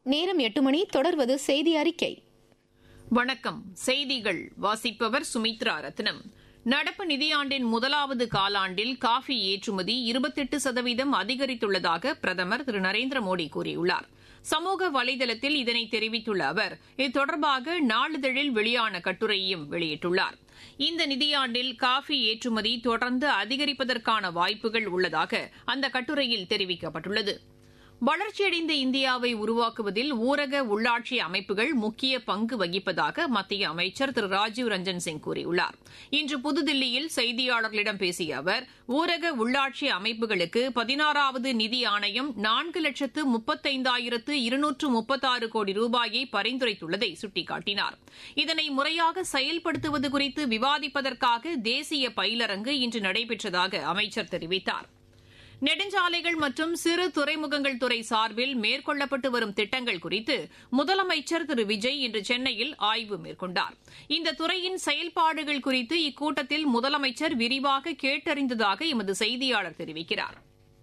நேரம் எட்டு மணி தொடர்வது செய்தி அறிக்கை வணக்கம் செய்திகள் வாசிப்பவர் சுமித்ரா ரத்னம் நடப்பு நிதியாண்டின் முதலாவது காலாண்டில் காஃபி ஏற்றுமதி இருபத்தெட்டு சதவீதம் அதிகரித்துள்ளதாக பிரதமர் திரு நரேந்திர மோடி கூறியுள்ளார் சமூக வலைதளத்தில் இதனை தெரிவித்துள்ள அவர் இது தொடர்பாக நாளிதழில் வெளியான கட்டுரையையும் வெளியிட்டுள்ளார் இந்த நிதியாண்டில் காஃபி ஏற்றுமதி தொடர்ந்து அதிகரிப்பதற்கான வாய்ப்புகள் உள்ளதாக அந்த கட்டுரையில் தெரிவிக்கப்பட்டுள்ளது வளர்ச்சியடைந்த இந்தியாவை உருவாக்குவதில் ஊரக உள்ளாட்சி அமைப்புகள் முக்கிய பங்கு வகிப்பதாக மத்திய அமைச்சர் திரு ராஜீவ் ரஞ்சன் சிங் கூறியுள்ளார் இன்று புதுதில்லியில் செய்தியாளர்களிடம் பேசிய அவர் ஊரக உள்ளாட்சி அமைப்புகளுக்கு பதினாறாவது நிதி ஆணையம் நான்கு லட்சத்து முப்பத்தைந்தாயிரத்து இருநூற்று முப்பத்தாறு கோடி ரூபாயை பரிந்துரைத்துள்ளதை சுட்டிக்காட்டினார் இதனை முறையாக செயல்படுத்துவது குறித்து விவாதிப்பதற்காக தேசிய பயிலரங்கு இன்று நடைபெற்றதாக அமைச்சர் தெரிவித்தார் நெடுஞ்சாலைகள் மற்றும் சிறு துறைமுகங்கள் துறை சார்பில் மேற்கொள்ளப்பட்டு வரும் திட்டங்கள் குறித்து முதலமைச்சர் திரு விஜய் இன்று சென்னையில் ஆய்வு மேற்கொண்டார் இந்த துறையின் செயல்பாடுகள் குறித்து இக்கூட்டத்தில் முதலமைச்சர் விரிவாக கேட்டறிந்ததாக எமது செய்தியாளர் தெரிவிக்கிறார்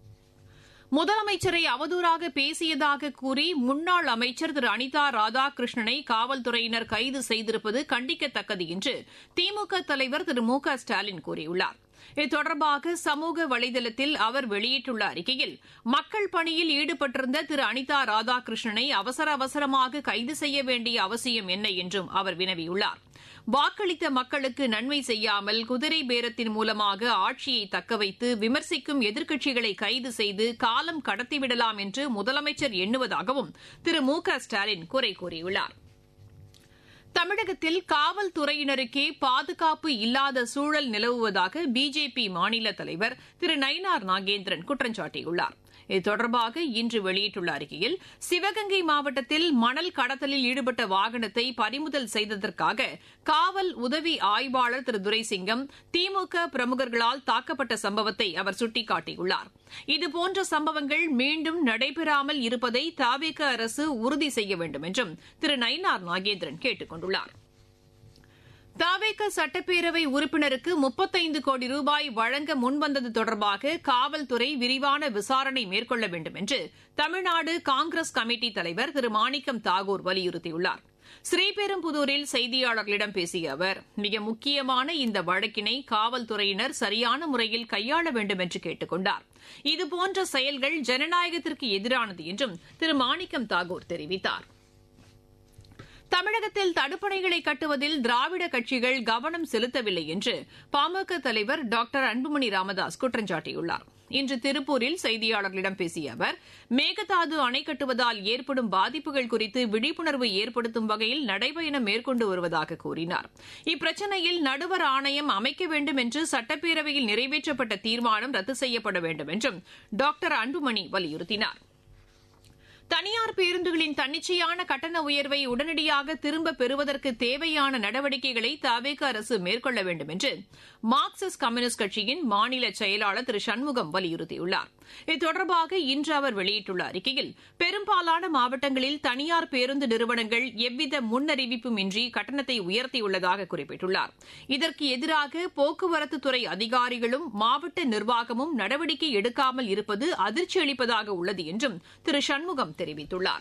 முதலமைச்சரை அவதூறாக பேசியதாக கூறி முன்னாள் அமைச்சர் திரு அனிதா ராதாகிருஷ்ணனை காவல்துறையினர் கைது செய்திருப்பது கண்டிக்கத்தக்கது என்று திமுக தலைவர் திரு மு க ஸ்டாலின் கூறியுள்ளார் இது தொடர்பாக சமூக வலைதளத்தில் அவர் வெளியிட்டுள்ள அறிக்கையில் மக்கள் பணியில் ஈடுபட்டிருந்த திரு அனிதா ராதாகிருஷ்ணனை அவசர அவசரமாக கைது செய்ய வேண்டிய அவசியம் என்ன என்றும் அவர் வினவியுள்ளார் வாக்களித்த மக்களுக்கு நன்மை செய்யாமல் குதிரை பேரத்தின் மூலமாக ஆட்சியை தக்கவைத்து விமர்சிக்கும் எதிர்க்கட்சிகளை கைது செய்து காலம் கடத்திவிடலாம் என்று முதலமைச்சர் எண்ணுவதாகவும் திரு மு க ஸ்டாலின் குறை கூறியுள்ளார் தமிழகத்தில் காவல்துறையினருக்கே பாதுகாப்பு இல்லாத சூழல் நிலவுவதாக பிஜேபி மாநில தலைவர் திரு நயினார் நாகேந்திரன் குற்றம் சாட்டியுள்ளார் இது தொடர்பாக இன்று வெளியிட்டுள்ள அறிக்கையில் சிவகங்கை மாவட்டத்தில் மணல் கடத்தலில் ஈடுபட்ட வாகனத்தை பறிமுதல் செய்ததற்காக காவல் உதவி ஆய்வாளர் திரு துரைசிங்கம் திமுக பிரமுகர்களால் தாக்கப்பட்ட சம்பவத்தை அவர் சுட்டிக்காட்டியுள்ளார் இதுபோன்ற சம்பவங்கள் மீண்டும் நடைபெறாமல் இருப்பதை தாவேக அரசு உறுதி செய்ய வேண்டும் என்றும் திரு நயினார் நாகேந்திரன் கேட்டுக் கொண்டுள்ளாா் தாவேக சட்டப்பேரவை உறுப்பினருக்கு முப்பத்தைந்து கோடி ரூபாய் வழங்க முன்வந்தது தொடர்பாக காவல்துறை விரிவான விசாரணை மேற்கொள்ள வேண்டும் என்று தமிழ்நாடு காங்கிரஸ் கமிட்டி தலைவர் திரு மாணிக்கம் தாகூர் வலியுறுத்தியுள்ளார் ஸ்ரீபெரும்புதூரில் செய்தியாளர்களிடம் பேசிய அவர் மிக முக்கியமான இந்த வழக்கினை காவல்துறையினர் சரியான முறையில் கையாள வேண்டும் என்று கேட்டுக் கொண்டார் இதுபோன்ற செயல்கள் ஜனநாயகத்திற்கு எதிரானது என்றும் திரு மாணிக்கம் தாகூர் தெரிவித்தாா் தமிழகத்தில் தடுப்பணைகளை கட்டுவதில் திராவிட கட்சிகள் கவனம் செலுத்தவில்லை என்று பாமக தலைவர் டாக்டர் அன்புமணி ராமதாஸ் குற்றம் சாட்டியுள்ளார் இன்று திருப்பூரில் செய்தியாளர்களிடம் பேசிய அவர் மேகதாது அணை கட்டுவதால் ஏற்படும் பாதிப்புகள் குறித்து விழிப்புணர்வு ஏற்படுத்தும் வகையில் நடைபயணம் மேற்கொண்டு வருவதாக கூறினார் இப்பிரச்சினையில் நடுவர் ஆணையம் அமைக்க வேண்டும் என்று சட்டப்பேரவையில் நிறைவேற்றப்பட்ட தீர்மானம் ரத்து செய்யப்பட வேண்டும் என்றும் டாக்டர் அன்புமணி வலியுறுத்தினார் தனியார் பேருந்துகளின் தன்னிச்சையான கட்டண உயர்வை உடனடியாக திரும்ப பெறுவதற்கு தேவையான நடவடிக்கைகளை தவேக அரசு மேற்கொள்ள வேண்டும் என்று மார்க்சிஸ்ட் கம்யூனிஸ்ட் கட்சியின் மாநில செயலாளர் திரு சண்முகம் வலியுறுத்தியுள்ளார் இது தொடர்பாக இன்று அவர் வெளியிட்டுள்ள அறிக்கையில் பெரும்பாலான மாவட்டங்களில் தனியார் பேருந்து நிறுவனங்கள் எவ்வித முன்னறிவிப்பும் இன்றி கட்டணத்தை உயர்த்தியுள்ளதாக குறிப்பிட்டுள்ளார் இதற்கு எதிராக போக்குவரத்துத்துறை அதிகாரிகளும் மாவட்ட நிர்வாகமும் நடவடிக்கை எடுக்காமல் இருப்பது அதிர்ச்சி அளிப்பதாக உள்ளது என்றும் திரு சண்முகம் தெரிவித்துள்ளார்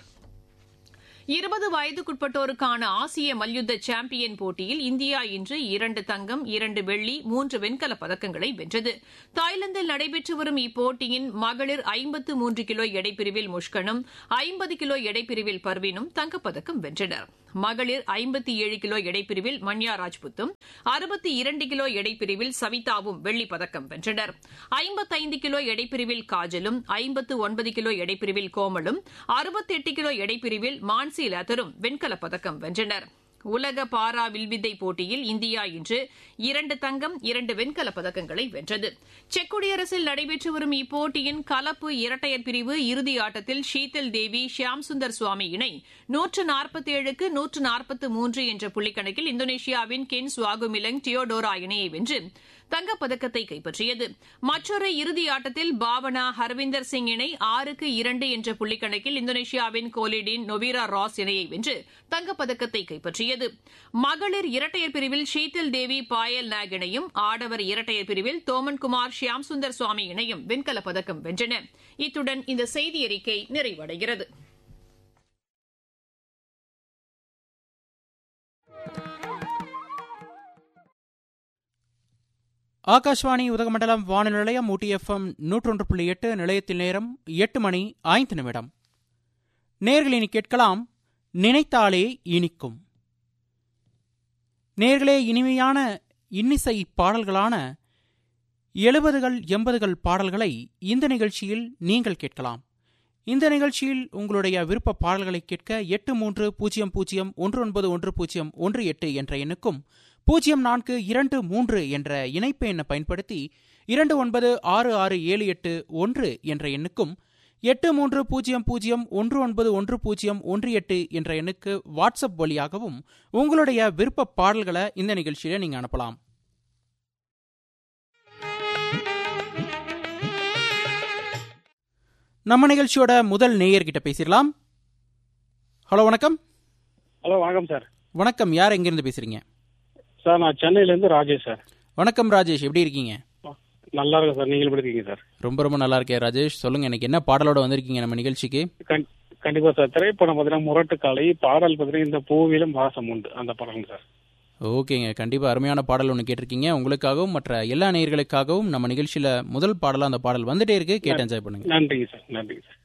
இருபது வயதுக்குட்பட்டோருக்கான ஆசிய மல்யுத்த சாம்பியன் போட்டியில் இந்தியா இன்று இரண்டு தங்கம் இரண்டு வெள்ளி மூன்று வெண்கலப் பதக்கங்களை வென்றது தாய்லாந்தில் நடைபெற்று வரும் இப்போட்டியின் மகளிர் ஐம்பத்து மூன்று கிலோ எடைப்பிரிவில் முஷ்கனும் ஐம்பது கிலோ எடைப்பிரிவில் பர்வீனும் தங்கப்பதக்கம் வென்றனர் மகளிர் ஐம்பத்தி ஏழு கிலோ எடைப்பிரிவில் மன்யா ராஜ்புத்தும் அறுபத்தி இரண்டு கிலோ எடைப்பிரிவில் சவிதாவும் வெள்ளிப் பதக்கம் வென்றனர் ஐம்பத்தைந்து கிலோ எடைப்பிரிவில் காஜலும் ஐம்பத்து ஒன்பது கிலோ எடைப்பிரிவில் கோமலும் அறுபத்தெட்டு கிலோ எடைப்பிரிவில் மான்சி லேத்தரும் வெண்கலப் பதக்கம் வென்றனர் உலக பாரா வில்வித்தை போட்டியில் இந்தியா இன்று இரண்டு தங்கம் இரண்டு வெண்கலப் பதக்கங்களை வென்றது செக் குடியரசில் நடைபெற்று வரும் இப்போட்டியின் கலப்பு இரட்டையர் பிரிவு இறுதி ஆட்டத்தில் ஷீதல் தேவி ஷியாம் சுந்தர் சுவாமி இணை நூற்று நாற்பத்தேழுக்கு நூற்று நாற்பத்து மூன்று என்ற புள்ளிக்கணக்கில் இந்தோனேஷியாவின் கென் சுவாகுமிலங் டியோடோரா இணையை வென்று தங்கப்பதக்கத்தை கைப்பற்றியது மற்றொரு இறுதி ஆட்டத்தில் பாவனா ஹர்விந்தர் சிங் இணை ஆறுக்கு இரண்டு என்ற புள்ளிக்கணக்கில் இந்தோனேஷியாவின் கோலிடின் நொவீரா ராஸ் இணையை வென்று தங்கப்பதக்கத்தை கைப்பற்றியது மகளிர் இரட்டையர் பிரிவில் ஷீதல் தேவி பாயல் நாக் இணையும் ஆடவர் இரட்டையர் பிரிவில் தோமன்குமார் ஷியாம் சுந்தர் சுவாமி இணையும் வெண்கலப் பதக்கம் வென்றன இத்துடன் இந்த செய்தி அறிக்கை நிறைவடைகிறது ஆகாஷ்வாணி உதகமண்டலம் வானொலி நிலையம் ஊட்டி எஃப்எம் நூற்றொன்று புள்ளி எட்டு நிலையத்தில் நேரம் எட்டு மணி ஐந்து நிமிடம் நேர்களினி கேட்கலாம் நினைத்தாலே இனிக்கும் நேர்களே இனிமையான இன்னிசை பாடல்களான எழுபதுகள் எண்பதுகள் பாடல்களை இந்த நிகழ்ச்சியில் நீங்கள் கேட்கலாம் இந்த நிகழ்ச்சியில் உங்களுடைய விருப்ப பாடல்களை கேட்க எட்டு மூன்று பூஜ்ஜியம் பூஜ்ஜியம் ஒன்று ஒன்பது ஒன்று பூஜ்ஜியம் ஒன்று எட்டு என்ற எண்ணுக்கும் பூஜ்ஜியம் நான்கு இரண்டு மூன்று என்ற இணைப்பு எண்ணை பயன்படுத்தி இரண்டு ஒன்பது ஆறு ஆறு ஏழு எட்டு ஒன்று என்ற எண்ணுக்கும் எட்டு மூன்று பூஜ்ஜியம் பூஜ்ஜியம் ஒன்று ஒன்பது ஒன்று பூஜ்ஜியம் ஒன்று எட்டு என்ற எண்ணுக்கு வாட்ஸ்அப் வழியாகவும் உங்களுடைய விருப்ப பாடல்களை இந்த நிகழ்ச்சியில நீங்க அனுப்பலாம் நம்ம நிகழ்ச்சியோட முதல் நேயர்கிட்ட பேசிடலாம் ஹலோ வணக்கம் ஹலோ வணக்கம் சார் வணக்கம் யார் எங்கிருந்து பேசுறீங்க சார் நான் சென்னையிலேருந்து ராஜேஷ் சார் வணக்கம் ராஜேஷ் எப்படி இருக்கீங்க நல்லா இருக்கேன் சார் நீங்கள் எப்படி இருக்கீங்க சார் ரொம்ப ரொம்ப நல்லா இருக்கேன் ராஜேஷ் சொல்லுங்க எனக்கு என்ன பாடலோட வந்திருக்கீங்க நம்ம நிகழ்ச்சிக்கு கண் கண்டிப்பாக சார் திரைப்படம் பார்த்தீங்கன்னா முரட்டு காலை பாடல் பார்த்தீங்கன்னா இந்த பூவிலும் வாசம் உண்டு அந்த படம் சார் ஓகேங்க கண்டிப்பா அருமையான பாடல் ஒன்று கேட்டிருக்கீங்க உங்களுக்காகவும் மற்ற எல்லா நேயர்களுக்காகவும் நம்ம நிகழ்ச்சியில முதல் பாடலா அந்த பாடல் வந்துட்டே இருக்கு கேட்டு என்ஜாய் பண்ணுங்க நன்றிங்க சார் நன்றிங்க சார்